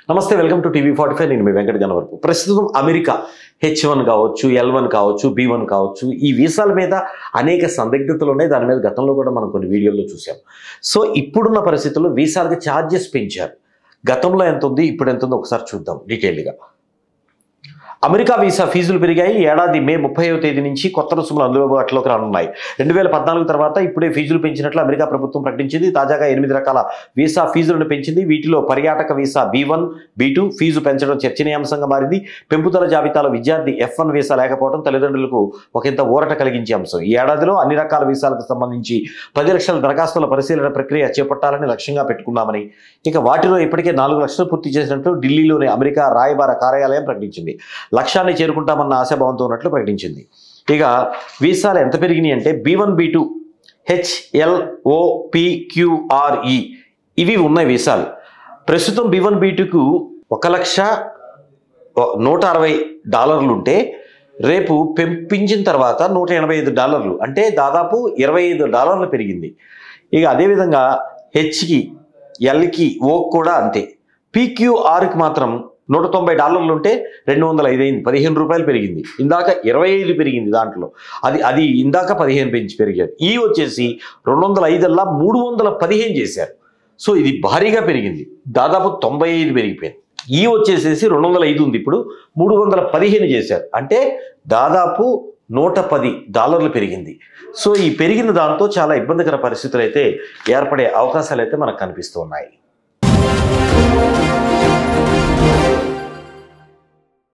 నమస్తే welcome to TV forty five నేను మీ వెంకట గణవరపు ప్రస్తుతం అమెరికా హెచ్ వన్ కావచ్చు ఎల్ వన్ కావచ్చు బి వన్ కావచ్చు ఈ వీసాల మీద అనేక సందిగ్ధతలు ఉన్నాయి దాని మీద గతంలో కూడా మనం కొన్ని వీడియోల్లో చూసాం సో ఇప్పుడున్న పరిస్థితుల్లో వీసాలకి ఛార్జెస్ పెంచారు గతంలో ఎంత ఉంది ఇప్పుడు ఎంత ఉందో ఒకసారి చూద్దాం డీటెయిల్గా అమెరికా వీసా ఫీజులు పెరిగాయి ఏడాది మే ముప్పైవ తేదీ నుంచి కొత్త రుసుములు అందుబాటులోకి రానున్నాయి రెండు వేల పద్నాలుగు తర్వాత ఇప్పుడే ఫీజులు పెంచినట్లు అమెరికా ప్రభుత్వం ప్రకటించింది తాజాగా ఎనిమిది రకాల వీసా ఫీజులను పెంచింది వీటిలో పర్యాటక visa B one B two fee పెంచడం చర్చనీయాంశంగా మారింది పెంపుదల జాబితాలో విద్యార్థి ఎఫ్ వన్ వీసా లేకపోవడం తల్లిదండ్రులకు ఒకంత ఊరట కలిగించే అంశం ఈ ఏడాదిలో అన్ని రకాల వీసాలకు సంబంధించి పది లక్షల దరఖాస్తుల పరిశీలన ప్రక్రియ చేపట్టాలని లక్ష్యంగా పెట్టుకున్నామని ఇక వాటిలో ఇప్పటికే నాలుగు లక్షలు పూర్తి చేసినట్లు ఢిల్లీలోని అమెరికా రాయబార కార్యాలయం ప్రకటించింది లక్ష్యాన్ని చేరుకుంటామన్న ఆశాభావంతో ఉన్నట్లు ప్రకటించింది ఇక వీసాలు ఎంత పెరిగినాయి అంటే B one B two HLOPQRE ఇవి ఉన్నాయి వీసాలు ప్రస్తుతం బి వన్ బి టూకు ఒక లక్ష ఓ- నూట అరవై డాలర్లు ఉంటే రేపు పెంపించిన తర్వాత నూట ఎనభై ఐదు డాలర్లు అంటే దాదాపు ఇరవై ఐదు డాలర్లు పెరిగింది ఇక అదేవిధంగా హెచ్కి ఎల్కి ఓ కూడా అంతే పీక్యూఆర్కి మాత్రం నూట తొంభై డాలర్లు ఉంటే రెండు వందల ఐదు అయింది పదిహేను రూపాయలు పెరిగింది ఇందాక ఇరవై ఐదు పెరిగింది దాంట్లో అది అది ఇందాక పదిహేను పెంచి పెరిగారు ఈ వచ్చేసి రెండు వందల ఐదల్లా మూడు వందల పదిహేను చేశారు సో ఇది భారీగా పెరిగింది దాదాపు తొంభై ఐదు పెరిగిపోయింది ఈ వచ్చేసేసి రెండు వందల ఐదు ఉంది ఇప్పుడు మూడు వందల పదిహేను చేశారు అంటే దాదాపు నూట పది డాలర్లు పెరిగింది సో ఈ పెరిగిన దాంతో చాలా ఇబ్బందికర పరిస్థితులు అయితే ఏర్పడే అవకాశాలు అయితే మనకు కనిపిస్తూ ఉన్నాయి